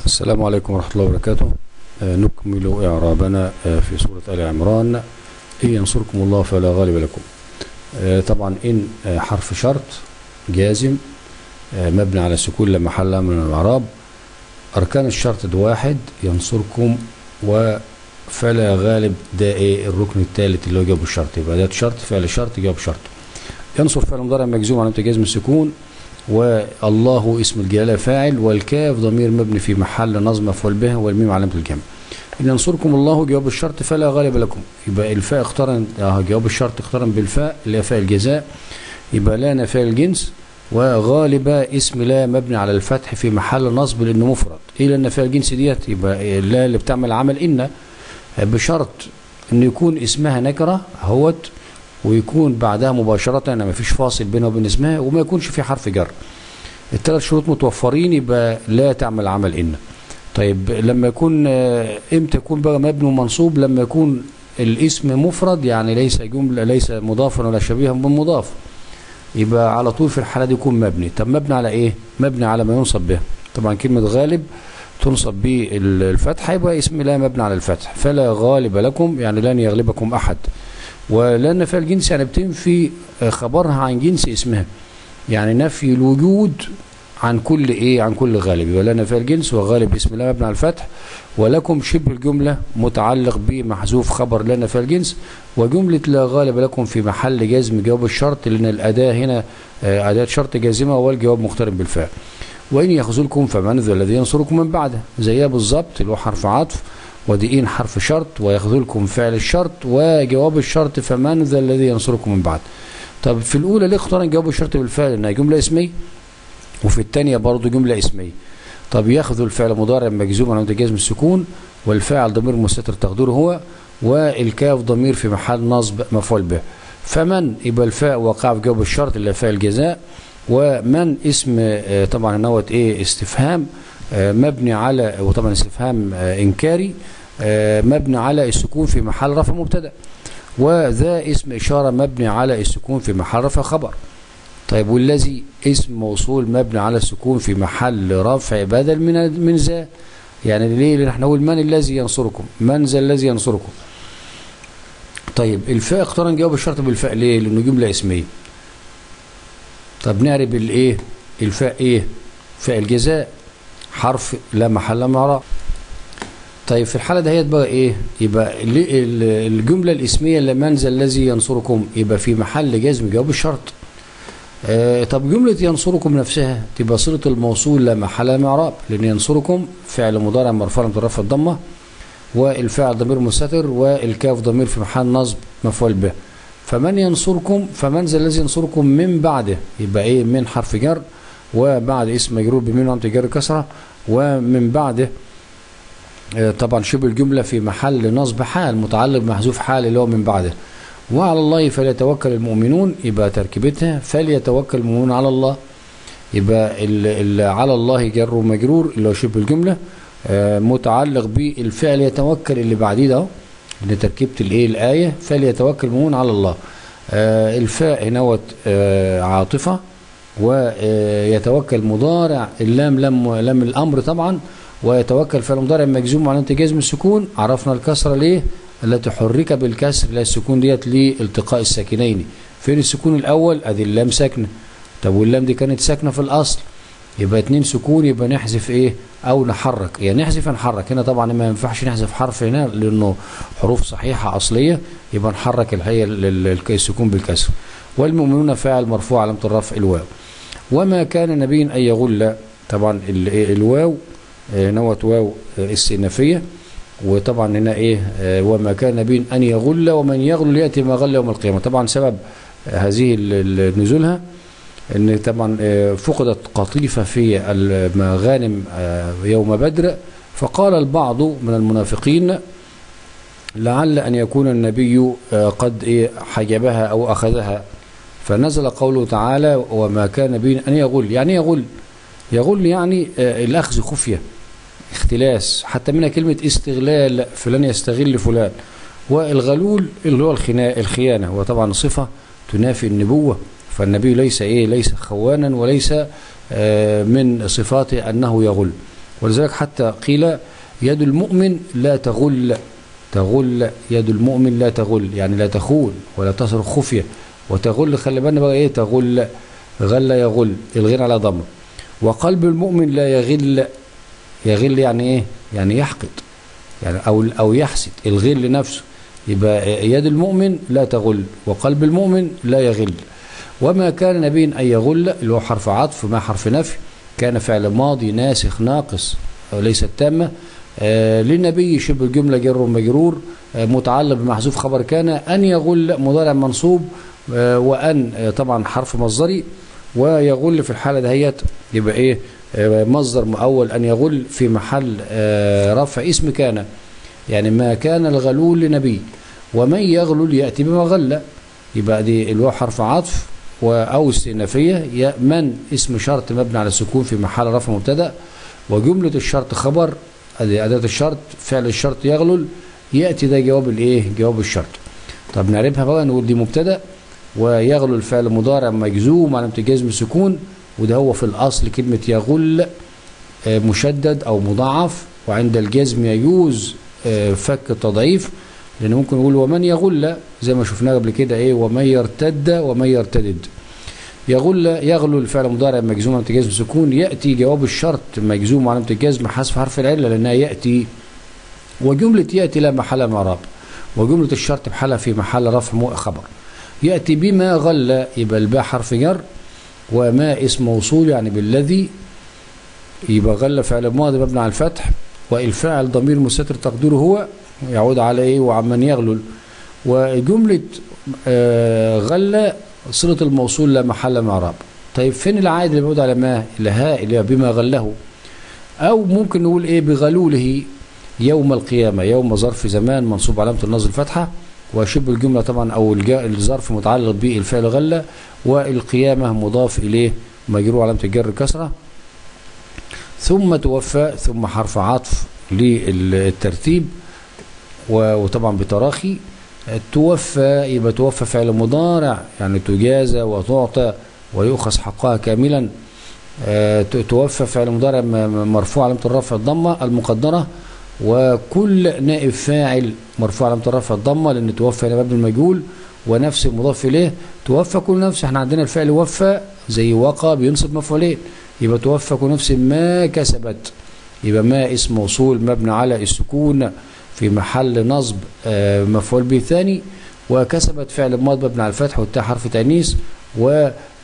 السلام عليكم ورحمة الله وبركاته آه، نكمل إعرابنا آه، في سورة آل عمران إن ينصركم الله فلا غالب لكم آه، طبعا إن آه، حرف شرط جازم آه، مبني على السكون لا محل له من الإعراب أركان الشرط ده واحد ينصركم وفلا غالب ده إيه الركن الثالث اللي هو جواب الشرط يبقى ده شرط فعل شرط جواب شرط ينصر فعل مضارع مجزوم على جزم السكون والله اسم الجلالة فاعل والكاف ضمير مبني في محل نظم مفعول به والميم علامة الجمع إن ينصركم الله جواب الشرط فلا غالب لكم يبقى الفاء اقترن آه جواب الشرط اقترن بالفاء اللي هي فاء الجزاء يبقى لا نفاء الجنس وغالب اسم لا مبني على الفتح في محل نصب لانه مفرد ايه لان نفاء الجنس ديت يبقى لا اللي بتعمل عمل ان بشرط ان يكون اسمها نكره اهوت ويكون بعدها مباشرة يعني ما فيش فاصل بينها وبين اسمها وما يكونش في حرف جر الثلاث شروط متوفرين يبقى لا تعمل عمل إن طيب لما يكون آه، امتى يكون بقى مبني ومنصوب لما يكون الاسم مفرد يعني ليس جملة ليس مضافا ولا شبيها بالمضاف يبقى على طول في الحالة دي يكون مبني طب مبني على ايه مبني على ما ينصب به طبعا كلمة غالب تنصب به الفتح يبقى اسم لا مبني على الفتح فلا غالب لكم يعني لن يغلبكم أحد ولأن فعل الجنس يعني بتنفي خبرها عن جنس اسمها يعني نفي الوجود عن كل ايه عن كل غالب يبقى لنا فعل الجنس وغالب اسم الله مبني على الفتح ولكم شبه الجملة متعلق بمحذوف خبر لنا فعل الجنس وجملة لا غالب لكم في محل جزم جواب الشرط لأن الأداة هنا آه، أداة شرط جازمة والجواب مقترن بالفاء وإن يخذلكم فمن ذو الذي ينصركم من بعده زيها بالظبط اللي هو حرف عطف ودي إن حرف شرط ويخذلكم فعل الشرط وجواب الشرط فمن ذا الذي ينصركم من بعد طب في الأولى ليه اقترن جواب الشرط بالفعل إنها جملة اسمية وفي الثانية برضه جملة اسمية طب ياخذ الفعل مضارع مجزوم على جزم السكون والفاعل ضمير مستتر تقديره هو والكاف ضمير في محل نصب مفعول به فمن يبقى الفاء وقع في جواب الشرط اللي هي فاء الجزاء ومن اسم آه، طبعا نوت ايه استفهام آه، مبني على وطبعا استفهام آه، انكاري آه، مبني على السكون في محل رفع مبتدا وذا اسم اشاره مبني على السكون في محل رفع خبر طيب والذي اسم موصول مبني على السكون في محل رفع بدل من من ذا يعني ليه لان احنا نقول من الذي ينصركم من ذا الذي ينصركم طيب الفاء اقترن جواب الشرط بالفاء ليه لانه جمله اسميه طب نعرف الايه الفاء ايه فاء الجزاء حرف لا محل من اعراب طيب في الحاله دهيت بقى ايه يبقى ال- ال- الجمله الاسميه اللي من ذا الذي ينصركم يبقى في محل جزم جواب الشرط آه طب جمله ينصركم نفسها تبقى صله الموصول لا محل من اعراب لان ينصركم فعل مضارع مرفوع من رفع الضمه والفاعل ضمير مستتر والكاف ضمير في محل نصب مفعول به فمن ينصركم فمن ذا الذي ينصركم من بعده يبقى ايه من حرف جر وبعد اسم مجرور بمن وعمت جر كسره ومن بعده آه، طبعا شبه الجمله في محل نصب حال متعلق بمحذوف حال اللي هو من بعده وعلى الله فليتوكل المؤمنون يبقى تركيبتها فليتوكل المؤمنون على الله يبقى ال ال على الله جر ومجرور اللي هو شبه الجمله آه، متعلق بالفعل يتوكل اللي بعديه ده اهو، اللي تركيبه الايه الايه فليتوكل المؤمنون على الله آه، الفاء هنوت آه، عاطفه ويتوكل مضارع اللام لم لم الامر طبعا ويتوكل فعل مضارع مجزوم على جزم السكون عرفنا الكسره ليه التي حرك بالكسر لا السكون ديت لالتقاء الساكنين فين السكون الاول ادي اللام ساكنه طب واللام دي كانت ساكنه في الاصل يبقى اتنين سكون يبقى نحذف ايه او نحرك يعني نحذف نحرك هنا طبعا ما ينفعش نحذف حرف هنا لانه حروف صحيحه اصليه يبقى نحرك الهيئه السكون بالكسر والمؤمنون فاعل مرفوع علامه الرفع الواو وما كان نبي ان يغل طبعا ال- إيه الواو آه، نوت واو آه، استئنافيه وطبعا هنا ايه آه، وما كان نبي ان يغل ومن يغل ياتي ما غل يوم القيامه طبعا سبب آه، هذه ال- ال- نزولها ان طبعا آه، فقدت قطيفه في المغانم آه، يوم بدر فقال البعض من المنافقين لعل ان يكون النبي آه، قد إيه حجبها او اخذها فنزل قوله تعالى وما كان نبي ان يغل يعني إيه يغل يغل يعني آه، الاخذ خفيه اختلاس حتى منها كلمه استغلال فلان يستغل فلان والغلول اللي هو الخنا- الخيانه وطبعا صفه تنافي النبوه فالنبي ليس ايه ليس خوانا وليس آه، من صفاته انه يغل ولذلك حتى قيل يد المؤمن لا تغل تغل يد المؤمن لا تغل يعني لا تخون ولا تصرخ خفية وتغل خلي بالنا بقى ايه تغل غل يغل الغين على ضمه وقلب المؤمن لا يغل يغل يعني ايه يعني يحقد يعني او او يحسد الغل لنفسه يبقى يد المؤمن لا تغل وقلب المؤمن لا يغل وما كان نبي ان يغل اللي هو حرف عطف ما حرف نفي كان فعل ماضي ناسخ ناقص ليس التامه آه للنبي شبه الجمله جر ومجرور آه متعلق بمحذوف خبر كان ان يغل مضارع منصوب آه وان آه طبعا حرف مصدري ويغل في الحاله دهيت يبقى ايه آه مصدر مؤول ان يغل في محل آه رفع اسم كان يعني ما كان الغلول لنبي ومن يغلل ياتي بما غل يبقى دي اللي هو حرف عطف او استئنافيه من اسم شرط مبني على السكون في محل رفع مبتدا وجمله الشرط خبر ادي اداه الشرط فعل الشرط يغلل ياتي ده جواب الايه جواب الشرط طب نعرفها بقى نقول دي مبتدا ويغلل الفعل مضارع مجزوم علامه الجزم السكون وده هو في الاصل كلمه يغل مشدد او مضاعف وعند الجزم يجوز فك التضعيف لان ممكن نقول ومن يغل زي ما شفناه قبل كده ايه ومن يرتد ومن يرتدد يغل يغلو الفعل مضارع مجزوم علامه الجزم سكون ياتي جواب الشرط مجزوم علامه الجزم حذف حرف العله لانها ياتي وجمله ياتي لا محل من اعراب وجمله الشرط بحالها في محل رفع خبر ياتي بما غل يبقى الباء حرف جر وما اسم موصول يعني بالذي يبقى غل فعل ماضي مبني على الفتح والفاعل ضمير مستتر تقديره هو يعود على ايه وعمن يغلل وجمله آه غل صله الموصول لا محل من اعراب طيب فين العائد اللي بيعود على ما الهاء اللي بما غله او ممكن نقول ايه بغلوله يوم القيامه يوم ظرف زمان منصوب علامه النصب الفتحه وشبه الجمله طبعا او الظرف متعلق بالفعل غله والقيامه مضاف اليه مجرور علامه الجر الكسره ثم توفى ثم حرف عطف للترتيب وطبعا بتراخي توفى يبقى توفى فعل مضارع يعني تجازى وتعطى ويؤخذ حقها كاملا توفى فعل مضارع مرفوع علامة الرفع الضمة المقدرة وكل نائب فاعل مرفوع علامة الرفع الضمة لأن توفى هنا مبني المجهول ونفس المضاف إليه توفى كل نفس احنا عندنا الفعل وفى زي وقى بينصب مفعولين يبقى توفى كل نفس ما كسبت يبقى ما اسم موصول مبني على السكون في محل نصب مفعول به ثاني وكسبت فعل ماض مبني على الفتح والتاء حرف تانيث و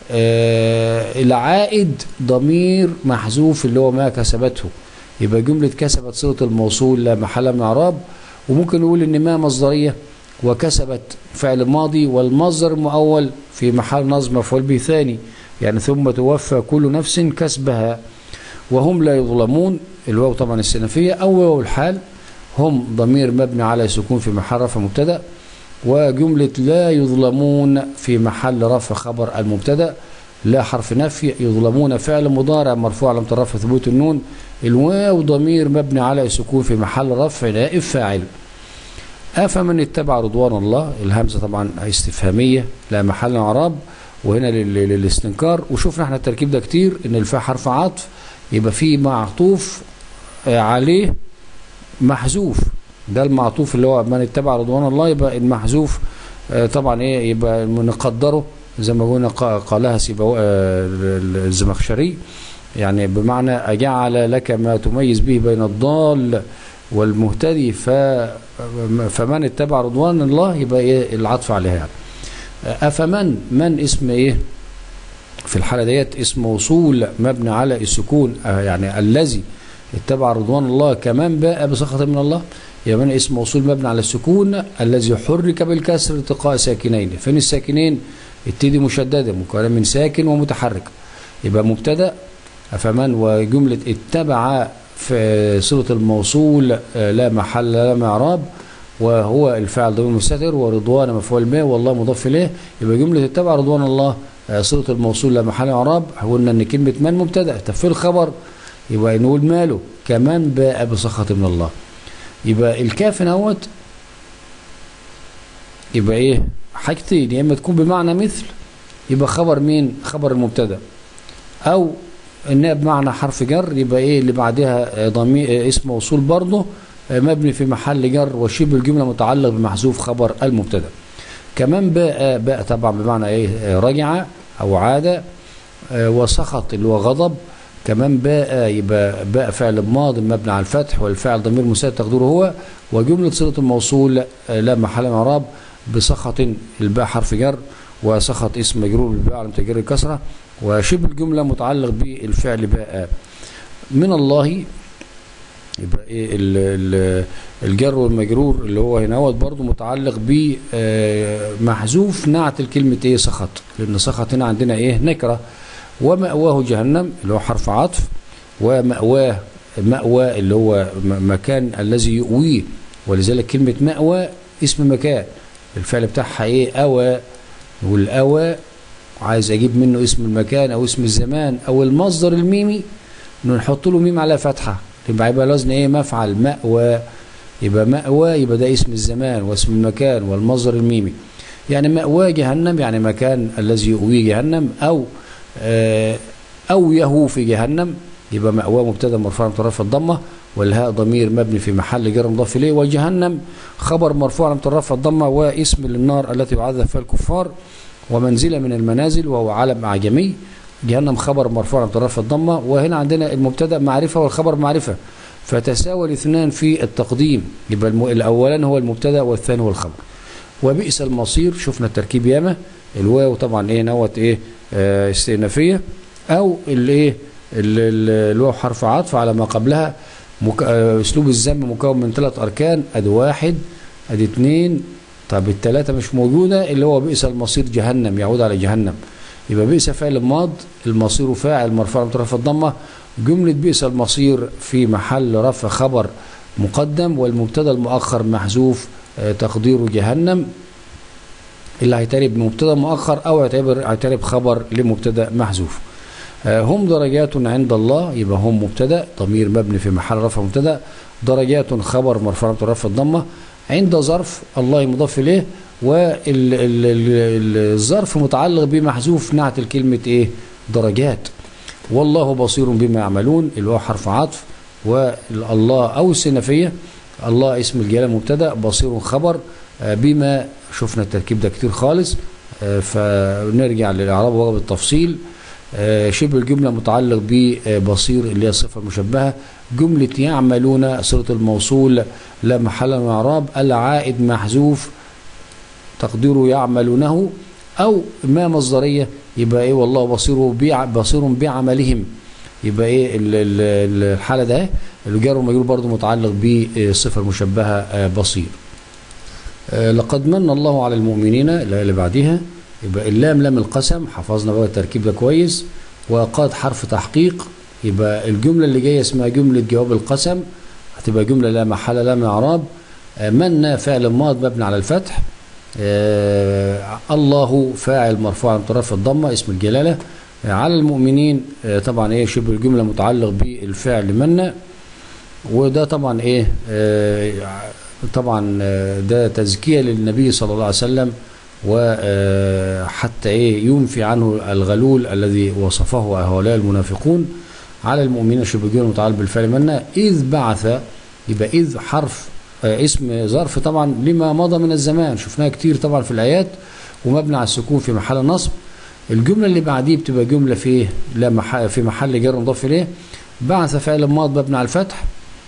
العائد ضمير محذوف اللي هو ما كسبته يبقى جملة كسبت صلة الموصول لا محل من اعراب وممكن نقول ان ما مصدرية وكسبت فعل ماضي والمصدر المؤول في محل نصب مفعول به ثاني يعني ثم توفى كل نفس كسبها وهم لا يظلمون الواو طبعا السنفية أو واو الحال هم ضمير مبني على سكون في محل رفع مبتدا وجملة لا يظلمون في محل رفع خبر المبتدا لا حرف نفي يظلمون فعل مضارع مرفوع علامة الرفع ثبوت النون الواو ضمير مبني على سكون في محل رفع نائب فاعل أفمن اتبع رضوان الله الهمزة طبعا استفهامية لا محل اعراب وهنا للاستنكار وشفنا احنا التركيب ده كتير ان الفاء حرف عطف يبقى فيه معطوف عليه محذوف ده المعطوف اللي هو من اتبع رضوان الله يبقى المحذوف طبعا ايه يبقى نقدره زي ما قلنا قالها سيبو الزمخشري يعني بمعنى أجعل لك ما تميز به بين الضال والمهتدي ف فمن اتبع رضوان الله يبقى ايه العطف عليها يعني. أفمن من اسم ايه في الحالة ديت اسم موصول مبني على السكون يعني الذي اتبع رضوان الله كمان باء بسخط من الله يبقى من اسم موصول مبني على السكون الذي حرك بالكسر التقاء ساكنين فين الساكنين ابتدي مشدده مكونه من ساكن ومتحرك يبقى مبتدا فمن وجمله اتبع في صله الموصول لا محل لا معراب وهو الفاعل ضمير مستتر ورضوان مفعول به والله مضاف اليه يبقى جمله اتبع رضوان الله صله الموصول لا محل اعراب قلنا ان كلمه من مبتدا طب في الخبر يبقى نقول ماله كمان باء بسخط من الله يبقى الكاف نوت يبقى ايه حاجتين يا اما تكون بمعنى مثل يبقى خبر مين خبر المبتدا او انها بمعنى حرف جر يبقى ايه اللي بعدها ضمير اسم موصول برضه مبني في محل جر وشبه الجمله متعلق بمحذوف خبر المبتدا كمان باء باء طبعا بمعنى ايه رجع او عاد وسخط اللي هو غضب كمان باء يبقى باء فعل ماض مبني على الفتح والفعل ضمير مساعد تقديره هو وجمله صله الموصول لا محل من اعراب بسخط الباء حرف جر وسخط اسم مجرور بالباء على تجري الكسره وشبه الجمله متعلق بالفعل باء من الله يبقى ايه الجر والمجرور اللي هو هنا برضه متعلق بمحذوف نعت الكلمه ايه سخط لان سخط هنا عندنا ايه نكره ومأواه جهنم اللي هو حرف عطف ومأواه مأوى اللي هو مكان الذي يؤويه ولذلك كلمة مأوى اسم مكان الفعل بتاعها ايه أوى والأوى عايز أجيب منه اسم المكان أو اسم الزمان أو المصدر الميمي نحط له ميم على فتحة يبقى يبقى لازم ايه مفعل مأوى يبقى مأوى يبقى ده اسم الزمان واسم المكان والمصدر الميمي يعني مأوى جهنم يعني مكان الذي يؤويه جهنم أو أو يهو في جهنم يبقى مأواه مبتدا مرفوع مترفع الضمه والهاء ضمير مبني في محل جر مضاف اليه وجهنم خبر مرفوع مترفع الضمه واسم للنار التي يعذب فيها الكفار ومنزله من المنازل وهو علم اعجمي جهنم خبر مرفوع مترفع الضمه وهنا عندنا المبتدا معرفه والخبر معرفه فتساوى الاثنان في التقديم يبقى الاولان هو المبتدا والثاني هو الخبر وبئس المصير شفنا التركيب ياما الواو طبعا ايه نوت ايه آه استئنافيه او الايه الواو حرف عطف على ما قبلها مك... آه اسلوب الذم مكون من ثلاث اركان ادي واحد ادي اثنين طب الثلاثه مش موجوده اللي هو بئس المصير جهنم يعود على جهنم يبقى بئس فعل ماض المصير فاعل مرفوع مترفع الضمه جمله بئس المصير في محل رفع خبر مقدم والمبتدا المؤخر محذوف آه تقديره جهنم اللي هيتعرب بمبتدا مؤخر او هيتعرب هيتعرب خبر لمبتدا محذوف هم درجات عند الله يبقى هم مبتدا ضمير مبني في محل رفع مبتدا درجات خبر مرفوع رفع الضمه عند ظرف الله مضاف اليه والظرف متعلق بمحذوف نعت الكلمه ايه درجات والله بصير بما يعملون اللي هو حرف عطف والله او السنفيه الله اسم الجلاله مبتدا بصير خبر بما شفنا التركيب ده كتير خالص فنرجع للاعراب وهو بالتفصيل شبه الجمله متعلق ببصير اللي هي الصفه المشبهه جمله يعملون صله الموصول لا محل من اعراب العائد محذوف تقديره يعملونه او ما مصدريه يبقى ايه والله بصير بصير بعملهم يبقى ايه الحاله ده الجار والمجرور برضه متعلق بالصفه المشبهه بصير لقد من الله على المؤمنين الآية اللي بعديها يبقى اللام لام القسم حفظنا بقى التركيب ده كويس وقاد حرف تحقيق يبقى الجملة اللي جاية اسمها جملة جواب القسم هتبقى جملة لا محل لا من إعراب من فعل ماض مبني على الفتح آه الله فاعل مرفوع طرف الضمة اسم الجلالة آه على المؤمنين آه طبعا ايه شبه الجملة متعلق بالفعل من وده طبعا ايه طبعا ده تزكية للنبي صلى الله عليه وسلم وحتى ايه ينفي عنه الغلول الذي وصفه هؤلاء المنافقون على المؤمنين شبه الجملة متعلق بالفعل من إذ بعث يبقى إذ حرف اسم ظرف طبعا لما مضى من الزمان شفناها كتير طبعا في الآيات ومبني على السكون في محل نصب الجملة اللي بعديه بتبقى جملة في لا محل في محل جر مضاف إليه بعث فعل ماض مبني على الفتح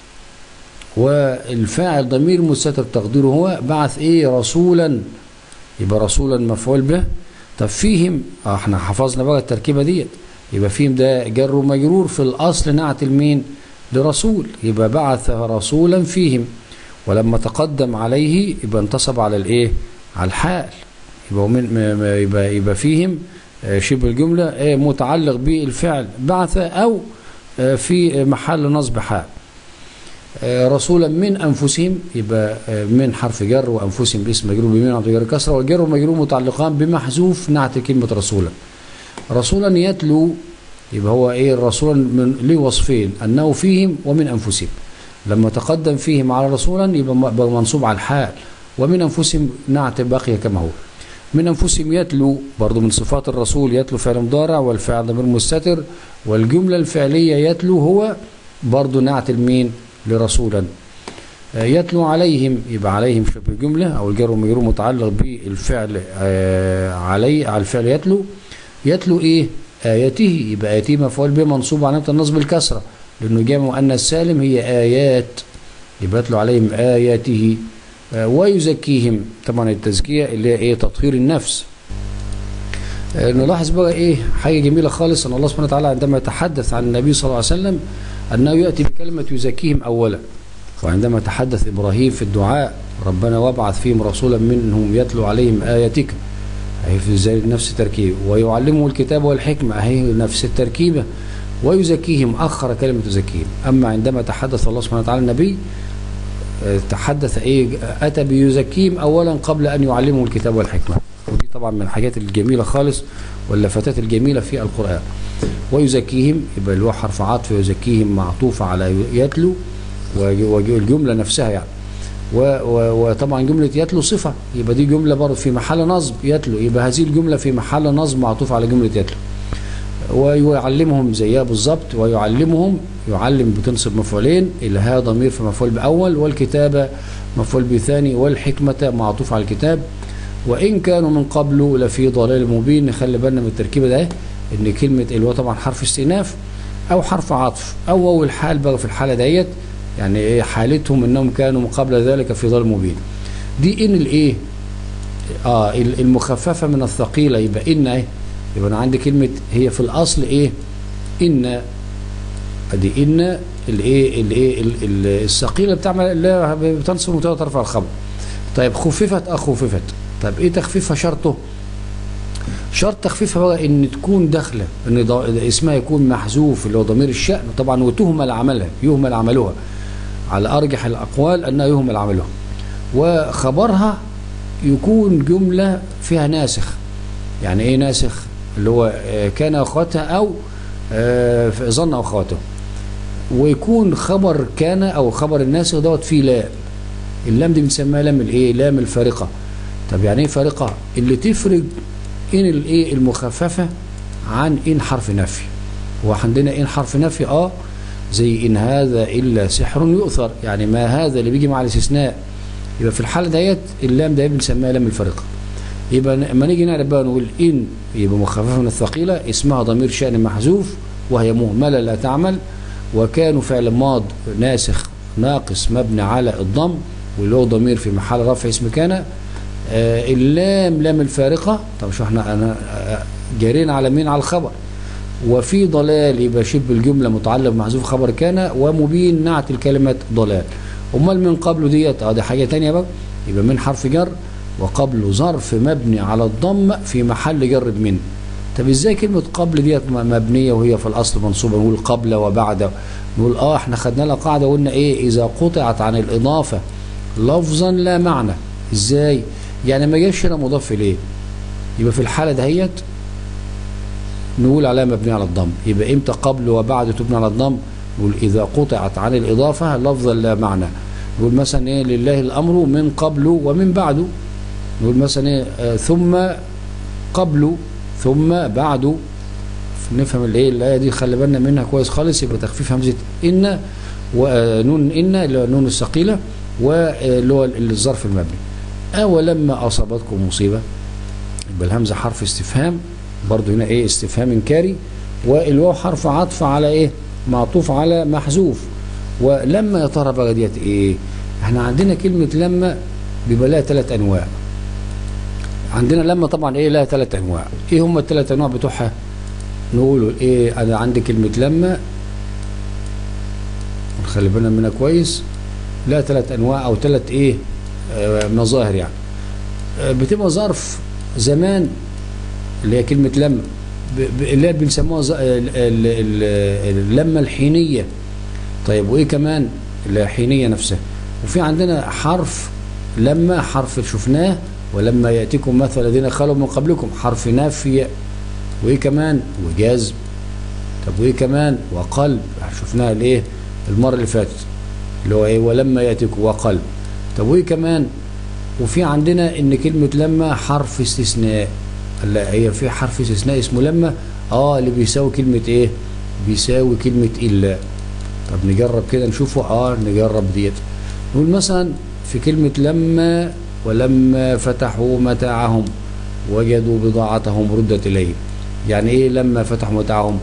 والفاعل ضمير مستتر تقديره هو بعث ايه رسولا يبقى رسولا مفعول به طب فيهم اه احنا حفظنا بقى التركيبه ديت يبقى فيهم ده جر ومجرور في الاصل نعت المين لرسول يبقى بعث رسولا فيهم ولما تقدم عليه يبقى انتصب على الايه على الحال يبقى من يبقى يبقى فيهم شبه الجمله متعلق بالفعل بعث او في محل نصب حال رسولا من انفسهم يبقى من حرف جر وانفسهم باسم مجرور بمين عن جر كسره والجر والمجرور متعلقان بمحذوف نعت كلمه رسولا رسولا يتلو يبقى هو ايه الرسول من ليه وصفين انه فيهم ومن انفسهم لما تقدم فيهم على رسولا يبقى منصوب على الحال ومن انفسهم نعت باقي كما هو من أنفسهم يتلو برضو من صفات الرسول يتلو فعل مضارع والفعل ضمير مستتر والجملة الفعلية يتلو هو برضو نعت المين لرسولا آه، يتلو عليهم يبقى عليهم شبه جملة أو الجر والمجرور متعلق بالفعل آه، علي على الفعل يتلو يتلو إيه آياته يبقى آياته مفعول به منصوب علامة النصب الكسرة لأنه جاء مؤنث سالم هي آيات يبقى يتلو عليهم آياته آه، ويزكيهم طبعا التزكية اللي هي إيه تطهير النفس آه، نلاحظ بقى إيه حاجة جميلة خالص أن الله سبحانه وتعالى عندما يتحدث عن النبي صلى الله عليه وسلم أنه يأتي بكلمة يزكيهم أولا وعندما تحدث إبراهيم في الدعاء ربنا وابعث فيهم رسولا منهم يتلو عليهم آياتك أهي في ازاي نفس التركيب ويعلمه الكتاب والحكمة أهي نفس التركيبة ويزكيهم أخر كلمة يزكيهم أما عندما تحدث الله سبحانه وتعالى النبي آه، تحدث إيه أتى بيزكيهم أولا قبل أن يعلمه الكتاب والحكمة ودي طبعا من الحاجات الجميلة خالص واللفتات الجميلة في القرآن ويزكيهم يبقى اللي هو حرف عطف يزكيهم معطوف على يتلو والجملة نفسها يعني و- و- وطبعا جملة يتلو صفة يبقى دي جملة برضه في محل نصب يتلو يبقى هذه الجملة في محل نصب معطوف على جملة يتلو ويعلمهم زيها بالظبط ويعلمهم يعلم بتنصب مفعولين الها ضمير في مفعول بأول والكتابة مفعول بثاني والحكمة معطوف على الكتاب وإن كانوا من قبل لفي ضلال مبين نخلي بالنا من التركيبة ده إن كلمة اللي هو طبعا حرف استئناف أو حرف عطف أو أول حال بقى في الحالة ديت يعني إيه حالتهم إنهم كانوا من قبل ذلك في ضلال مبين دي إن الإيه آه المخففة من الثقيلة يبقى إن إيه يبقى أنا عندي كلمة هي في الأصل إيه إن ادي ان الايه الايه ال- ال- الثقيله بتعمل اللي هي بتنصب مبتدا ترفع الخبر طيب خففت اه خففت طيب ايه تخفيفها شرطه شرط تخفيفها بقى ان تكون داخله ان ض- اسمها يكون محذوف اللي هو ضمير الشأن طبعا وتهمل عملها يهمل عملها على ارجح الاقوال انها يهمل عملها وخبرها يكون جمله فيها ناسخ يعني ايه ناسخ اللي هو آه، كان اخواتها او آه، ظن اخواته ويكون خبر كان او خبر الناسخ دوت فيه لام اللام دي بنسميها لام الايه لام الفارقه طب يعني ايه فارقه اللي تفرق ان الايه المخففه عن ان حرف نفي وعندنا ان حرف نفي اه زي ان هذا الا سحر يؤثر يعني ما هذا اللي بيجي مع الاستثناء يبقى في الحاله ديت اللام ده بنسميها لام الفارقه يبقى لما نيجي نعرف بقى نقول ان يبقى مخففه من الثقيله اسمها ضمير شأن محذوف وهي مهمله لا تعمل وكانوا فعل ماض ناسخ ناقص مبني على الضم واللي هو ضمير في محل رفع اسم كان آه اللام لام الفارقه طب شو احنا انا آه، جارين على مين على الخبر وفي ضلال يبقى شبه الجمله متعلق بمحذوف خبر كان ومبين نعت الكلمه ضلال امال من قبله ديت اه دي حاجه تانية بقى يبقى من حرف جر وقبله ظرف مبني على الضم في محل جر من طب ازاي كلمه قبل ديت م- مبنيه وهي في الاصل منصوبه نقول قبل وبعد نقول اه احنا خدنا لها قاعده وقلنا ايه اذا قطعت عن الاضافه لفظا لا معنى ازاي يعني ما جاش هنا مضاف اليه يبقى في الحاله دهيت نقول عليها مبنيه على الضم يبقى امتى قبل وبعد تبنى على الضم نقول اذا قطعت عن الاضافه لفظا لا معنى نقول مثلا ايه لله الامر من قبل ومن بعد نقول مثلا ايه آه ثم قبل ثم بعد نفهم الايه الايه دي خلي بالنا منها كويس خالص يبقى تخفيف همزه ان ونون ان اللي هو النون الثقيله واللي هو الظرف المبني اولما اصابتكم مصيبه يبقى الهمزه حرف استفهام برضو هنا ايه استفهام انكاري والواو حرف عطف على ايه معطوف على محذوف ولما يا ترى بقى ديت ايه احنا عندنا كلمه لما بيبقى لها ثلاث انواع عندنا لما طبعا ايه لها ثلاث انواع ايه هم الثلاث انواع بتوعها نقول ايه انا عندي كلمه لما نخلي بالنا منها كويس لها ثلاث انواع او ثلاث ايه آه مظاهر يعني آه بتبقى ظرف زمان اللي هي كلمه لما ب- ب- اللي هي بنسموها ز- ال- ال- ال- اللمه الحينيه طيب وايه كمان اللي هي حينيه نفسها وفي عندنا حرف لما حرف شفناه ولما ياتيكم مثل الذين خلوا من قبلكم حرف نافيه وايه كمان وجزم طب وايه كمان وقلب شفناها الايه المره اللي فاتت اللي هو ايه ولما ياتيكم وقلب طب وايه كمان وفي عندنا ان كلمة لما حرف استثناء لا هي في حرف استثناء اسمه لما اه اللي بيساوي كلمة ايه بيساوي كلمة الا طب نجرب كده نشوفه اه نجرب ديت نقول مثلا في كلمة لما ولما فتحوا متاعهم وجدوا بضاعتهم ردت إليهم يعني إيه لما فتحوا متاعهم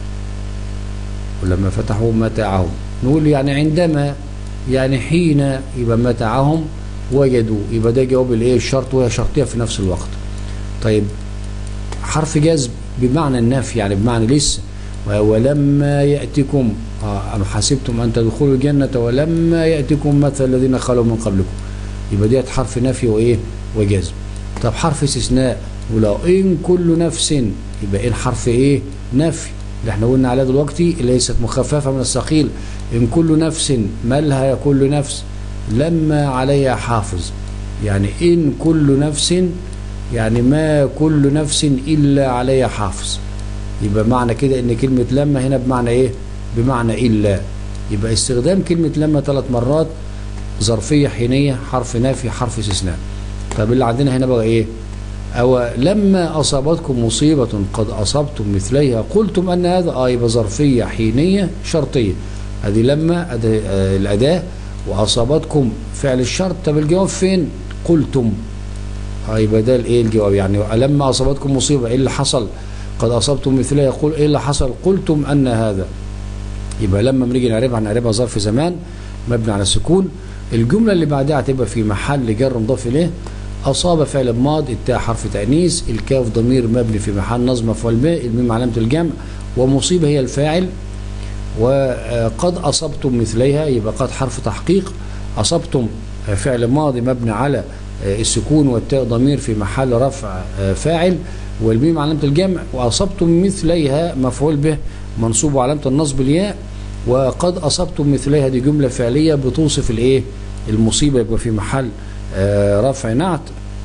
ولما فتحوا متاعهم نقول يعني عندما يعني حين يبقى متاعهم وجدوا يبقى ده جواب الايه الشرط وهي شرطيه في نفس الوقت طيب حرف جذب بمعنى النفي يعني بمعنى لسه ولما يأتكم آه أم حسبتم أن تدخلوا الجنة ولما يأتكم مثل الذين خلوا من قبلكم يبقى ديت حرف نفي وإيه وجزم طب حرف استثناء ولو إن كل نفس يبقى إن حرف إيه نفي اللي احنا قلنا عليها دلوقتي ليست مخففة من الثقيل إن كل نفس مالها يا كل نفس لما عليها حافظ يعني إن كل نفس يعني ما كل نفس إلا عليها حافظ يبقى معنى كده ان كلمة لما هنا بمعنى ايه بمعنى الا يبقى استخدام كلمة لما ثلاث مرات ظرفية حينية حرف نافي حرف استثناء طب اللي عندنا هنا بقى ايه او لما اصابتكم مصيبة قد اصبتم مثليها قلتم ان هذا اه يبقى ظرفية حينية شرطية هذه لما أداة آه الاداة واصابتكم فعل الشرط طب الجواب فين قلتم اه يبقى ده الايه الجواب يعني لما اصابتكم مصيبة ايه اللي حصل قد أصبتم مثلها يقول إيه اللي حصل قلتم أن هذا يبقى لما بنيجي نعربها هنعربها ظرف زمان مبني على السكون الجملة اللي بعدها هتبقى في محل جر مضاف إليه أصاب فعل ماض التاء حرف تأنيث الكاف ضمير مبني في محل نصب مفعول به الميم علامة الجمع ومصيبة هي الفاعل وقد أصبتم مثليها يبقى قد حرف تحقيق أصبتم فعل ماضي مبني على السكون والتاء ضمير في محل رفع فاعل والميم علامة الجمع وأصبتم مثليها مفعول به منصوب علامة النصب الياء وقد أصبتم مثليها دي جملة فعلية بتوصف الايه المصيبة يبقى في محل آه رفع نعت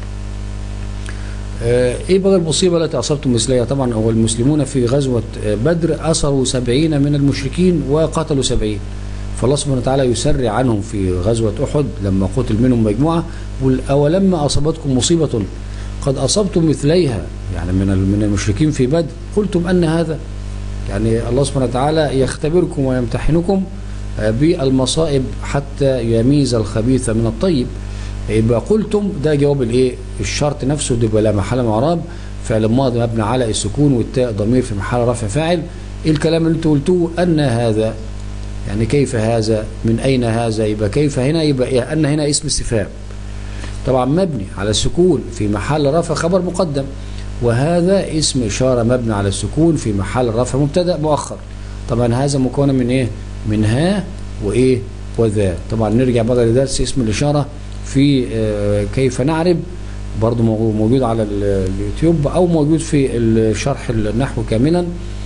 آه ايه بقى المصيبة التي أصبتم مثليها طبعا هو المسلمون في غزوة بدر أسروا سبعين من المشركين وقتلوا سبعين فالله سبحانه وتعالى يسرع عنهم في غزوة أحد لما قتل منهم مجموعة أولما أصابتكم مصيبة قد أصبتم مثليها يعني من من المشركين في بدر قلتم أن هذا يعني الله سبحانه وتعالى يختبركم ويمتحنكم بالمصائب حتى يميز الخبيث من الطيب يبقى قلتم ده جواب الايه الشرط نفسه ده بلا محل معراب فعل ماضي مبني على السكون والتاء ضمير في محل رفع فاعل ايه الكلام اللي انتوا قلتوه ان هذا يعني كيف هذا من اين هذا يبقى كيف هنا يبقى إيه؟ ان هنا اسم استفهام طبعا مبني على السكون في محل رفع خبر مقدم وهذا اسم إشارة مبني على السكون في محل رفع مبتدا مؤخر طبعا هذا مكون من إيه من ها وإيه وذا طبعا نرجع بقى لدرس اسم الإشارة في آه كيف نعرب برضو موجود على اليوتيوب أو موجود في الشرح النحو كاملا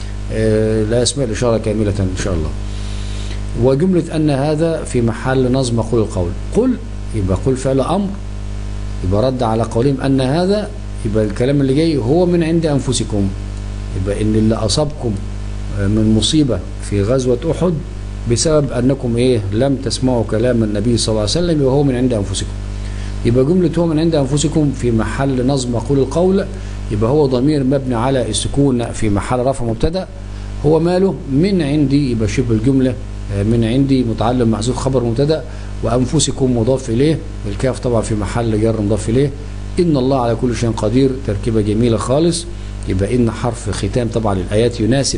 آه لا اسماء الإشارة كاملة إن شاء الله وجملة أن هذا في محل نظم قول القول قل يبقى قل فعل أمر يبقى رد على قولهم أن هذا يبقى الكلام اللي جاي هو من عند أنفسكم يبقى إن اللي أصابكم من مصيبة في غزوة أحد بسبب أنكم إيه لم تسمعوا كلام النبي صلى الله عليه وسلم وهو من عند أنفسكم يبقى جملة هو من عند أنفسكم في محل نظم قول القول يبقى هو ضمير مبني على السكون في محل رفع مبتدا هو ماله من عندي يبقى شبه الجملة من عندي متعلم محذوف خبر مبتدا وأنفسكم مضاف إليه الكاف طبعا في محل جر مضاف إليه إن الله على كل شيء قدير تركيبة جميلة خالص يبقى إن حرف ختام طبعا الآيات يناسب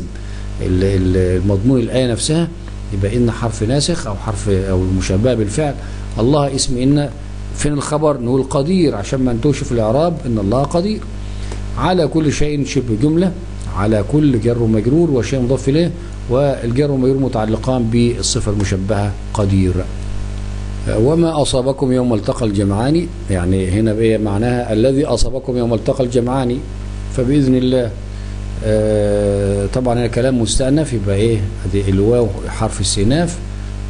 المضمون الآية نفسها يبقى إن حرف ناسخ أو حرف أو المشابه بالفعل الله اسم إن فين الخبر نقول قدير عشان ما نتوش في الإعراب إن الله قدير على كل شيء شبه جملة على كل جر ومجرور وشيء مضاف إليه والجر والمجرور متعلقان بالصفة المشبهة قدير وما أصابكم يوم التقى الجمعان يعني هنا بإيه معناها الذي أصابكم يوم التقى الجمعان فبإذن الله آه طبعا هنا كلام مستأنف يبقى إيه هذه الواو حرف السيناف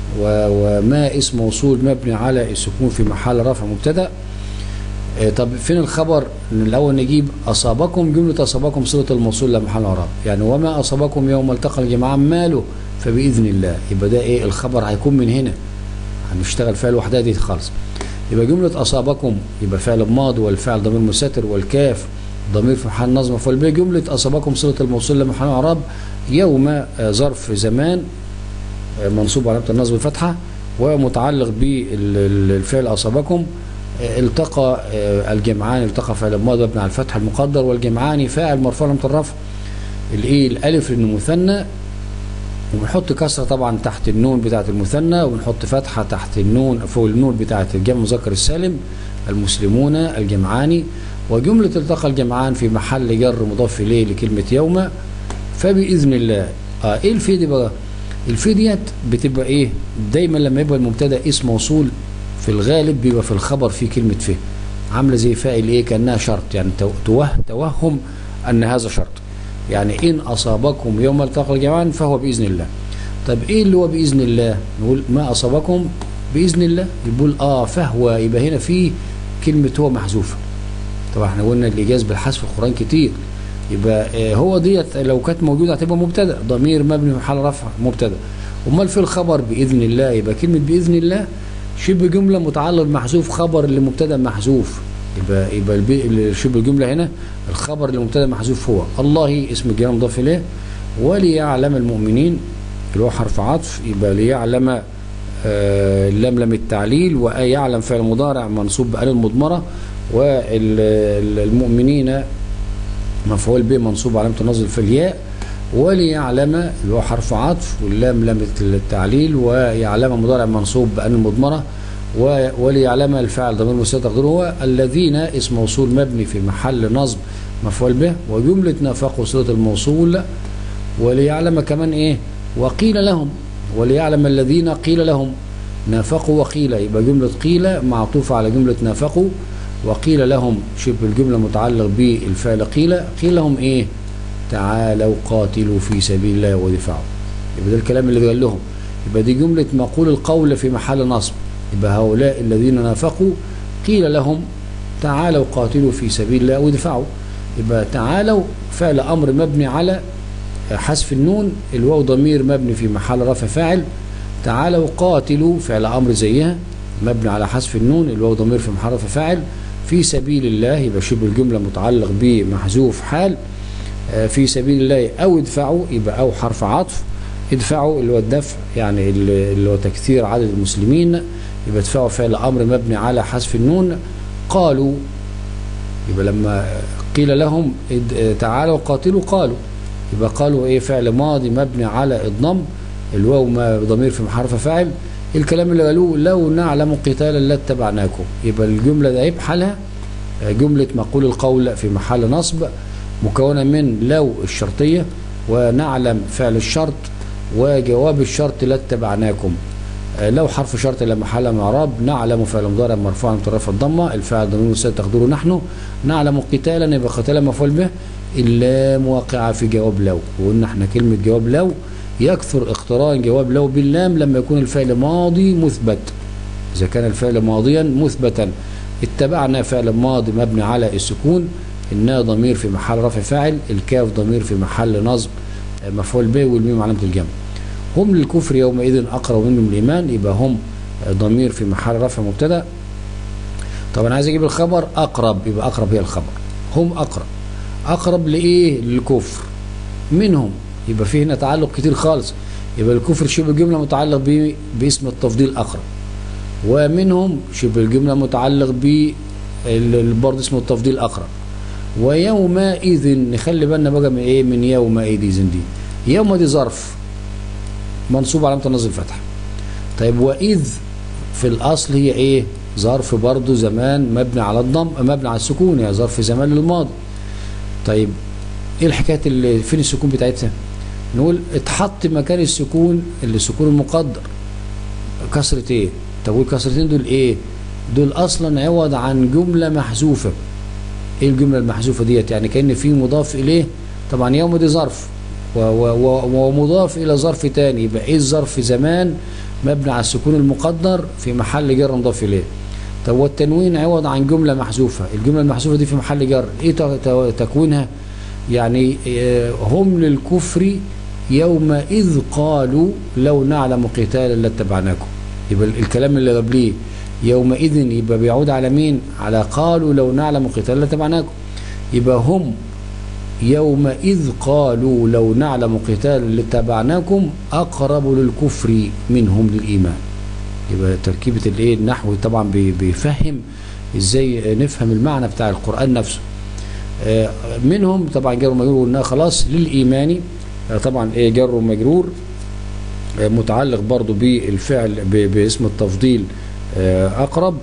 وما اسم موصول مبني على السكون في محل رفع مبتدا آه طب فين الخبر الأول نجيب أصابكم جملة أصابكم صلة الموصول لمحل إعراب يعني وما أصابكم يوم التقى الجمعان ماله فبإذن الله يبقى ده إيه الخبر هيكون من هنا هنشتغل فيها لوحدها دي خالص يبقى جملة أصابكم يبقى فعل ماضي والفعل ضمير مستتر والكاف ضمير في محل نظم مفعول به جملة أصابكم صلة الموصول لمحل إعراب يوم آه، ظرف زمان آه، منصوب علامة النصب الفتحة ومتعلق بالفعل أصابكم آه، التقى آه، الجمعان التقى فعل الماضي مبني على الفتح المقدر والجمعان فاعل مرفوع علامة الرفع الايه الالف لانه مثنى وبنحط كسره طبعا تحت النون بتاعه المثنى وبنحط فتحه تحت النون فوق النون بتاعه الجمع المذكر السالم المسلمون الجمعان وجمله التقى الجمعان في محل جر مضاف اليه لكلمه يوم فباذن الله اه ايه الفي دي بقى الفي ديت بتبقى ايه دايما لما يبقى المبتدا اسم موصول في الغالب بيبقى في الخبر في كلمه فيه عامله زي فاعل ايه كانها شرط يعني تو- توه توهم ان هذا شرط يعني ان اصابكم يوم التقى الجمعان فهو باذن الله طب ايه اللي هو باذن الله نقول ما اصابكم باذن الله يقول اه فهو يبقى هنا في كلمه هو محذوفه طبعا احنا قلنا الايجاز بالحذف في القران كتير يبقى آه هو ديت لو كانت موجوده هتبقى مبتدا ضمير مبني في محل رفع مبتدا امال في الخبر باذن الله يبقى كلمه باذن الله شبه جمله متعلق محذوف خبر اللي مبتدا محذوف يبقى يبقى البي- شبه الجمله هنا الخبر اللي مبتدا محذوف هو الله اسم الجلال مضاف اليه وليعلم المؤمنين اللي هو حرف عطف يبقى ليعلم آه، لم لم التعليل ويعلم فعل مضارع منصوب بأل المضمرة والمؤمنين مفعول به منصوب علامة النصب في الياء وليعلم اللي هو حرف عطف واللام لام التعليل ويعلم مضارع منصوب بأن المضمرة و- وليعلم الفاعل ضمير مستتر تقديره هو الذين اسم موصول مبني في محل نصب مفعول به وجملة نافقوا صلة الموصول وليعلم كمان ايه وقيل لهم وليعلم الذين قيل لهم نافقوا وقيل يبقى جملة قيل معطوفة على جملة نافقوا وقيل لهم شبه الجملة متعلق بالفعل قيل قيل لهم ايه تعالوا قاتلوا في سبيل الله ودفاعوا يبقى ده الكلام اللي قال لهم يبقى دي جملة مقول القول في محل نصب يبقى هؤلاء الذين نافقوا قيل لهم تعالوا قاتلوا في سبيل الله ودفاعوا يبقى تعالوا فعل أمر مبني على حذف النون الواو ضمير مبني في محل رفع فاعل تعالوا قاتلوا فعل امر زيها مبني على حذف النون الواو ضمير في محل رفع فاعل في سبيل الله يبقى شبه الجمله متعلق بمحذوف حال آه، في سبيل الله او ادفعوا يبقى او حرف عطف ادفعوا اللي هو الدفع يعني اللي اللي هو تكثير عدد المسلمين يبقى ادفعوا فعل امر مبني على حذف النون قالوا يبقى لما قيل لهم اد- تعالوا قاتلوا قالوا يبقى قالوا ايه فعل ماضي مبني على الضم الواو ما ضمير في محرف فاعل الكلام اللي قالوه لو نعلم قتالا لاتبعناكم يبقى الجمله ده عيب حالها آه، جمله مقول القول في محل نصب مكونه من لو الشرطيه ونعلم فعل الشرط وجواب الشرط لاتبعناكم آه، لو حرف شرط لا محل من اعراب نعلم فعل مضارع مرفوع من طرف الضمه الفاعل ضمير مستتر تقديره نحن نعلم قتالا يبقى قتالا مفعول به اللام واقعه في جواب لو وقلنا احنا كلمه جواب لو يكثر اقتران جواب لو باللام لما يكون الفعل ماضي مثبت اذا كان الفعل ماضيا مثبتا اتبعنا فعل ماضي مبني على السكون النا ضمير في محل رفع فاعل الكاف ضمير في محل نصب آه، مفعول به والميم علامه الجمع هم للكفر يومئذ اقرب منهم الايمان يبقى هم آه، ضمير في محل رفع مبتدا طب انا عايز اجيب الخبر اقرب يبقى اقرب هي الخبر هم اقرب اقرب لايه للكفر منهم يبقى في هنا تعلق كتير خالص يبقى الكفر شبه الجمله متعلق ب- باسم التفضيل اقرب ومنهم شبه الجمله متعلق ب ال- برضه اسمه التفضيل اقرب ويومئذ نخلي بالنا بقى من ايه من يومئذ دي يوم دي ظرف منصوب علامه النصب الفتح طيب واذ في الاصل هي ايه ظرف برضه زمان مبني على الضم مبني على السكون يعني ظرف زمان للماضي طيب ايه الحكايه اللي فين السكون بتاعتها نقول اتحط مكان السكون اللي السكون المقدر كسرة ايه طب والكسرتين دول ايه دول اصلا عوض عن جملة محذوفة ايه الجملة المحذوفة ديت يعني كأن في مضاف اليه طبعا يوم دي ظرف و- و- و- ومضاف الى ظرف تاني يبقى ايه الظرف زمان مبني على السكون المقدر في محل جر مضاف اليه طب والتنوين عوض عن جملة محذوفة الجملة المحذوفة دي في محل جر ايه ت- ت- تكوينها يعني آه، هم للكفر يومئذ قالوا لو نعلم قتالا لاتبعناكم يبقى الكلام اللي قبليه يومئذ يبقى بيعود على مين على قالوا لو نعلم قتال لتبعناكم يبقى هم يومئذ قالوا لو نعلم قتال لاتبعناكم أقرب للكفر منهم للإيمان يبقى تركيبة الايه النحو طبعا بي- بيفهم ازاي نفهم المعنى بتاع القرآن نفسه آه، منهم طبعا جر ومجرور قلنا خلاص للإيمان آه، طبعا ايه جر ومجرور آه، متعلق برضو بالفعل ب- باسم التفضيل آه، أقرب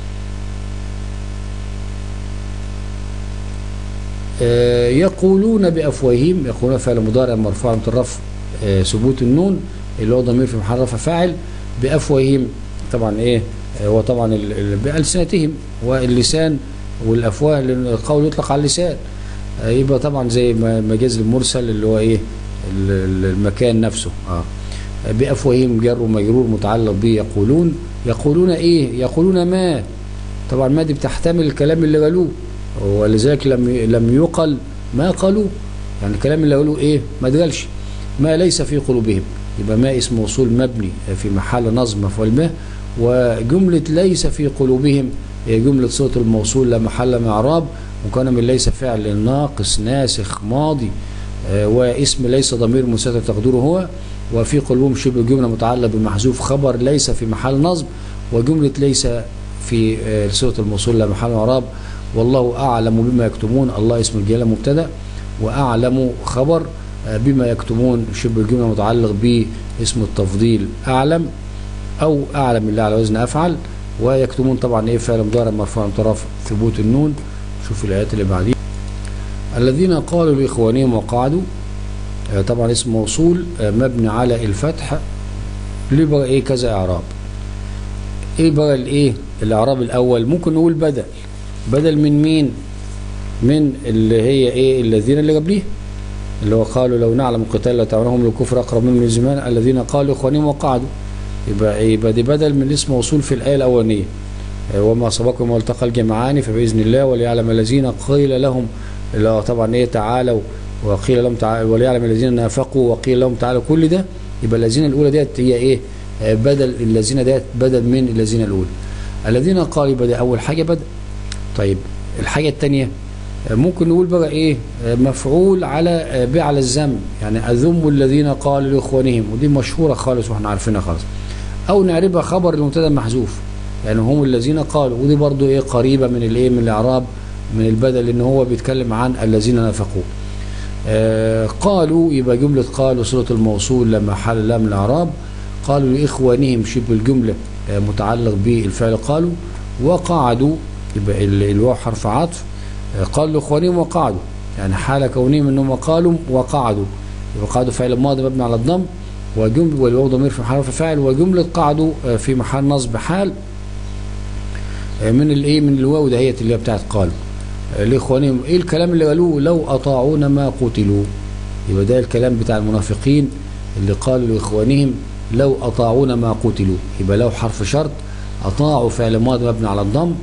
آه، يقولون بأفواههم يقولون فعل مضارع مرفوع من الرفع آه، ثبوت النون اللي هو ضمير في محل رفع فاعل بأفواههم طبعا ايه آه، هو طبعا ال- ال- بألسنتهم واللسان والأفواه لأن القول يطلق على اللسان آه، يبقى طبعا زي ما مجاز المرسل اللي هو ايه ال- ال- المكان نفسه اه بأفواههم جر ومجرور متعلق به يقولون يقولون ايه يقولون ما طبعا ما دي بتحتمل الكلام اللي قالوه ولذلك لم لم يقل ما قالوا يعني الكلام اللي قالوه ايه ما اتقالش ما ليس في قلوبهم يبقى ما اسم موصول مبني في محل نصب مفعول به وجملة ليس في قلوبهم هي جملة صوت الموصول لا محل من اعراب وكان من ليس فعل ناقص ناسخ ماضي آه، واسم ليس ضمير مستتر تقديره هو وفي قلوبهم شبه جملة متعلق بمحذوف خبر ليس في محل نصب وجملة ليس في آه، صيغة الموصول لا محل من اعراب والله أعلم بما يكتمون الله اسم الجلالة مبتدا وأعلم خبر آه، بما يكتمون شبه الجملة متعلق باسم التفضيل أعلم أو أعلم الله على وزن أفعل ويكتمون طبعا إيه فعل مضارع مرفوع من طرف ثبوت النون شوف الآيات اللي بعديها الذين قالوا لإخوانهم وقعدوا آه، طبعا اسم موصول آه، مبني على الفتح ليه بقى إيه كذا إعراب إيه بقى الإيه الإعراب الأول ممكن نقول بدل بدل من مين من اللي هي ايه الذين اللي قبليه اللي هو قالوا لو نعلم قتال لتعونهم للكفر اقرب من الزمان الذين قالوا اخوانهم وقعدوا يبقى إيه؟ يبقى دي بدل من اسم موصول في الايه الاولانيه آه، وما سبقكم والتقى الجمعان فباذن الله وليعلم الذين قيل لهم اللي هو طبعا ايه تعالوا وقيل لهم تعالوا وليعلم الذين نافقوا وقيل لهم تعالوا كل ده يبقى الذين الاولى ديت هي ايه آه، بدل الذين ديت بدل من الذين الاولى الذين قالوا يبقى ده اول حاجه بدل طيب الحاجة التانية آه، ممكن نقول بقى ايه آه، مفعول على آه، به على الذم يعني اذم الذين قالوا لاخوانهم ودي مشهورة خالص واحنا عارفينها خالص او نعربها خبر المبتدا محذوف يعني هم الذين قالوا ودي برضو ايه قريبة من الايه من الاعراب من البدل ان هو بيتكلم عن الذين نافقوا آه قالوا يبقى جملة قالوا صلة الموصول لما حل لها من الاعراب قالوا لاخوانهم شبه الجملة آه متعلق بالفعل قالوا وقعدوا يبقى ال- الواو حرف عطف آه، قالوا لاخوانهم وقعدوا يعني حال كونهم انهم قالوا وقعدوا يبقى قعدوا فعل ماضي مبني على الضم وجمله والواو ضمير في محل رفع فاعل وجمله قعدوا آه، في محل نصب حال آه، من الايه من الواو دهيت اللي هي بتاعت قالوا آه، لاخوانهم ايه الكلام اللي قالوه لو اطاعونا ما قتلوا يبقى ده الكلام بتاع المنافقين اللي قالوا لاخوانهم لو اطاعونا ما قتلوا يبقى لو حرف شرط اطاعوا فعل ماضي مبني على الضم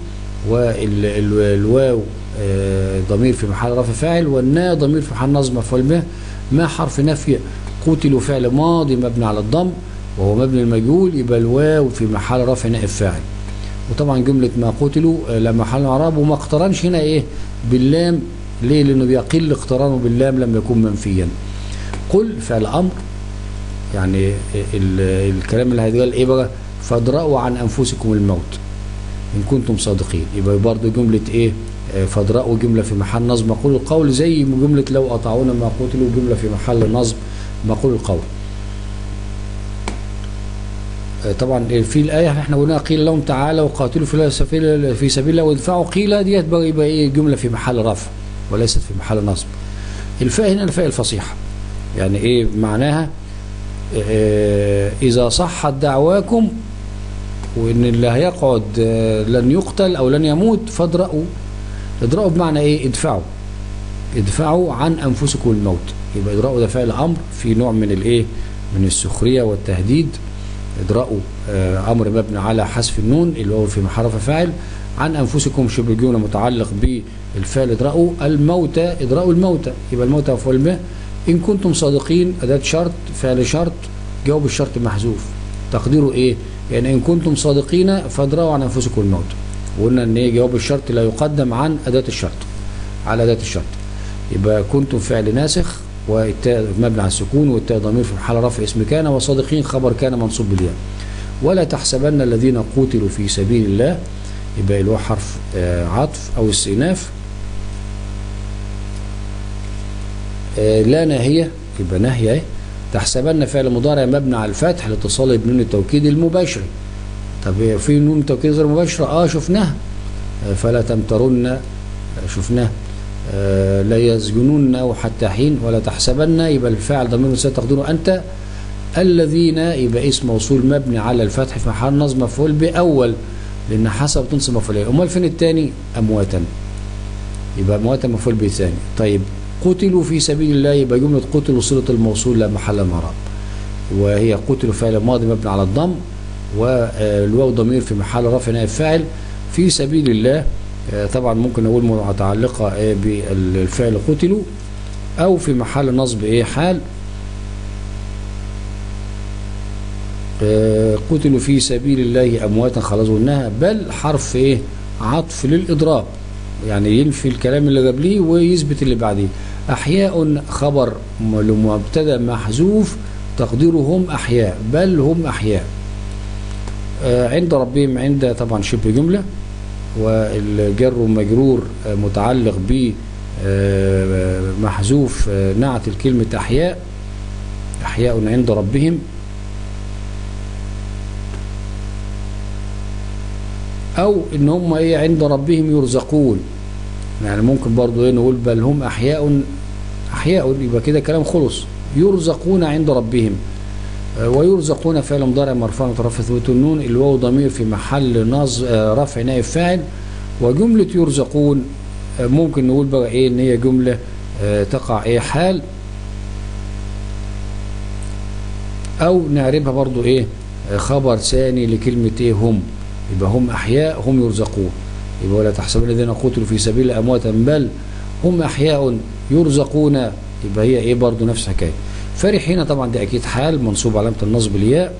والواو ضمير في محل رفع فاعل والنا ضمير في محل نصب مفعول به ما حرف نفي قتلوا فعل ماضي مبني على الضم وهو مبني المجهول يبقى الواو في محل رفع نائب فاعل وطبعا جملة ما قتلوا آه، لا محل اعراب وما اقترنش هنا ايه باللام ليه لانه بيقل اقترانه باللام لما يكون منفيا قل فعل امر يعني ال- الكلام اللي هيتقال ايه بقى فادرأوا عن انفسكم الموت ان كنتم صادقين يبقى برضه جمله ايه آه، فادرأوا جمله في محل نصب مقول القول زي جمله لو اطاعونا ما قتلوا جمله في محل نصب مقول القول آه، طبعا في الايه احنا قلنا قيل لهم تعالوا وقاتلوا في سبيل في سبيل الله وادفعوا قيل ديت بقى يبقى ايه جمله في محل رفع وليست في محل نصب الفاء هنا الفاء الفصيحه يعني ايه معناها آه، اذا صحت دعواكم وان اللي هيقعد آه، لن يقتل او لن يموت فادرأوا ادرأوا بمعنى ايه ادفعوا ادفعوا عن انفسكم الموت يبقى ادرأوا ده فعل امر في نوع من الايه من السخريه والتهديد ادرأوا آه، امر مبني على حذف النون اللي هو في محل رفع فاعل عن انفسكم شبه الجمله متعلق بالفعل ادرأوا الموت ادرأوا الموت يبقى الموت مفعول به ان كنتم صادقين اداه شرط فعل شرط جواب الشرط محذوف تقديره ايه يعني ان كنتم صادقين فادروا عن انفسكم الموت وقلنا ان ايه جواب الشرط لا يقدم عن اداه الشرط على اداه الشرط يبقى كنتم فعل ناسخ والتاء مبني على السكون والتاء ضمير في محل رفع اسم كان وصادقين خبر كان منصوب بالياء ولا تحسبن الذين قتلوا في سبيل الله يبقى اللي هو حرف آه، عطف او استئناف آه، لا ناهيه يبقى ناهيه اهي تحسبن فعل مضارع مبني على الفتح لاتصاله بنون التوكيد المباشر طب في نون توكيد غير مباشره اه شفناها آه، فلا تمترن آه، شفناها آه، لا يسجنون او حتى حين ولا تحسبن يبقى الفاعل ضمير مستتر تقديره انت الذين يبقى اسم موصول مبني على الفتح في محل نصب مفعول باول لان حسب تنصب مفعول امال فين الثاني امواتا يبقى امواتا مفعول به ثاني طيب قتلوا في سبيل الله يبقى جمله قتلوا صله الموصول لا محل من اعراب وهي قتلوا فعل ماضي مبني على الضم والواو ضمير في محل رفع نائب فاعل في سبيل الله آه، طبعا ممكن نقول متعلقه آه، بالفعل قتلوا او في محل نصب ايه حال آه، قتلوا في سبيل الله امواتا خلاص قلناها بل حرف ايه عطف للاضراب يعني ينفي الكلام اللي قبليه ويثبت اللي بعديه احياء خبر م- لمبتدا محذوف تقديره هم احياء بل هم احياء آه، عند ربهم عند طبعا شبه جمله والجر مجرور آه، متعلق ب آه، محذوف آه، نعت الكلمه احياء احياء عند ربهم او ان هم ايه عند ربهم يرزقون يعني ممكن برضو ايه نقول بل هم احياء احياء يبقى كده كلام خلص يرزقون عند ربهم آه، ويرزقون فعل مضارع مرفوع مترفع ثبوت النون الواو ضمير في محل نص آه، رفع نائب فاعل وجمله يرزقون آه، ممكن نقول بقى ايه ان هي جمله آه، تقع ايه حال او نعربها برضو ايه آه، خبر ثاني لكلمه ايه هم يبقى هم احياء هم يرزقون يبقى ولا تحسبن الذين قتلوا في سبيل الله امواتا بل هم احياء يرزقون يبقى هي ايه برضو نفس الحكايه فرحين طبعا دي اكيد حال منصوب علامه النصب الياء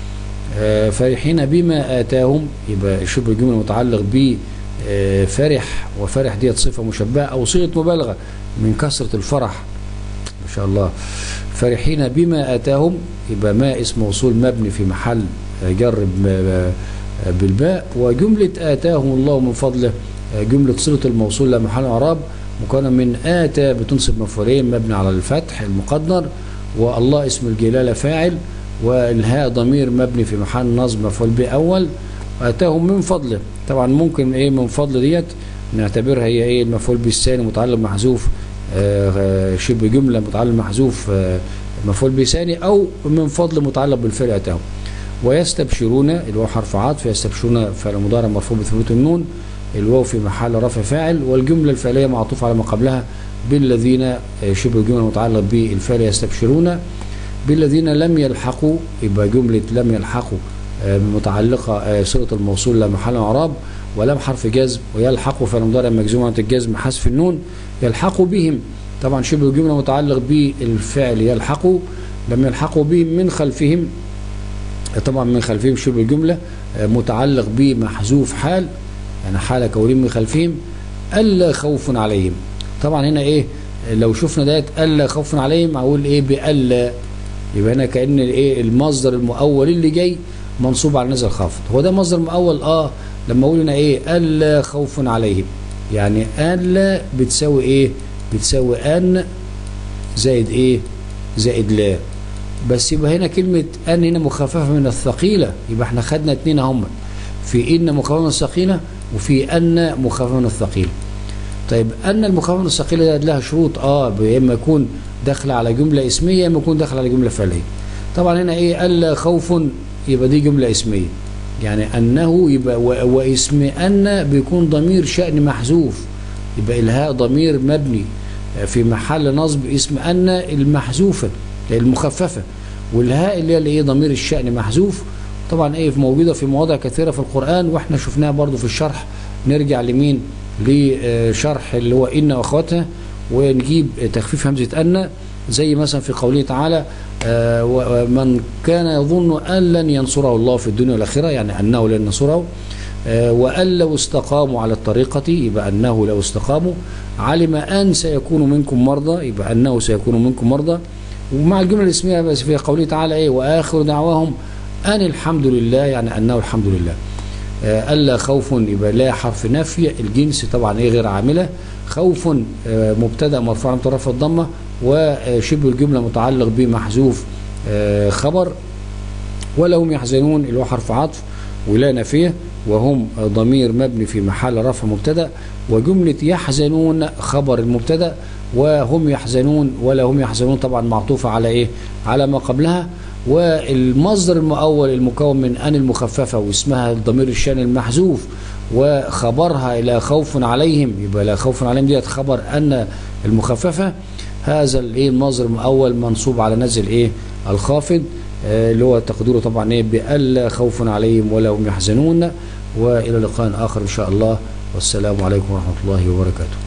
آه، فرحين بما اتاهم يبقى شبه الجمله متعلق ب آه، فرح وفرح ديت صفه مشبهه او صيغه مبالغه من كثره الفرح ما شاء الله فرحين بما اتاهم يبقى ما اسم موصول مبني في محل آه، جر ب- ب- بالباء وجملة آتاهم الله من فضله آه، جملة صلة الموصول لا محل إعراب مكونة من آتى بتنصب مفعولين مبني على الفتح المقدر والله اسم الجلالة فاعل والهاء ضمير مبني في محل نصب مفعول به أول آتاهم من فضله طبعا ممكن إيه من فضل ديت نعتبرها هي إيه المفعول به الثاني متعلق محذوف آه، آه، شبه جملة متعلق محذوف آه، مفعول به ثاني أو من فضل متعلق بالفعل آتاهم ويستبشرون اللي هو حرف عطف يستبشرون فعل مضارع مرفوع بثبوت النون الواو في محل رفع فاعل والجمله الفعليه معطوفه على ما قبلها بالذين آه، شبه الجمله متعلق بالفعل يستبشرون بالذين لم يلحقوا يبقى جمله لم يلحقوا آه، متعلقه آه، صله الموصول لا محل اعراب ولم حرف جزم ويلحقوا فعل مضارع مجزوم عن الجزم حذف النون يلحقوا بهم طبعا شبه الجمله متعلق بالفعل يلحقوا لم يلحقوا بهم من خلفهم طبعا من خلفهم شبه الجملة آه، متعلق بمحذوف حال يعني حال كونهم من خلفهم ألا خوف عليهم طبعا هنا ايه لو شفنا ديت ألا خوف عليهم هقول ايه بألا يبقى هنا كأن ايه المصدر المؤول اللي جاي منصوب على نزل خافض هو ده مصدر مؤول اه لما اقول هنا ايه ألا خوف عليهم يعني ألا بتساوي ايه بتساوي أن زائد ايه زائد لا بس يبقى هنا كلمة أن هنا مخففة من الثقيلة يبقى احنا خدنا اتنين هم في إن مخففة من الثقيلة وفي أن مخففة من الثقيلة طيب أن المخففة من الثقيلة دي لها شروط اه يا إما يكون داخلة على جملة اسمية يا إما يكون داخلة على جملة فعلية طبعا هنا إيه ألا خوف يبقى دي جملة اسمية يعني أنه يبقى و- واسم أن بيكون ضمير شأن محذوف يبقى الهاء ضمير مبني في محل نصب اسم أن المحذوفة المخففة والهاء اللي هي الايه ضمير الشأن محذوف طبعا ايه موجودة في مواضع كثيرة في القرآن واحنا شفناها برضو في الشرح نرجع لمين لشرح اللي هو إن وأخواتها ونجيب تخفيف همزة أن زي مثلا في قوله تعالى آه، ومن كان يظن أن لن ينصره الله في الدنيا والآخرة يعني أنه لن ينصره آه، وأن لو استقاموا على الطريقة يبقى أنه لو استقاموا علم أن سيكون منكم مرضى يبقى أنه سيكون منكم مرضى ومع الجملة الاسمية بس في قوله تعالى إيه وآخر دعواهم أن الحمد لله يعني أنه الحمد لله آه، ألا خوف يبقى لا حرف نفي الجنس طبعا إيه غير عاملة خوف آه، مبتدأ مرفوع من طرف الضمة وشبه الجملة متعلق بمحذوف آه، خبر ولا هم يحزنون اللي هو حرف عطف ولا نافية وهم ضمير مبني في محل رفع مبتدا وجملة يحزنون خبر المبتدا وهم يحزنون ولا هم يحزنون طبعا معطوفة على ايه على ما قبلها والمصدر المؤول المكون من ان المخففة واسمها الضمير الشان المحذوف وخبرها الى خوف عليهم يبقى لا خوف عليهم ديت خبر ان المخففة هذا الايه المصدر المؤول منصوب على نزل ايه الخافض آه، اللي هو تقديره طبعا ايه بألا خوف عليهم ولا هم يحزنون والى لقاء اخر ان شاء الله والسلام عليكم ورحمة الله وبركاته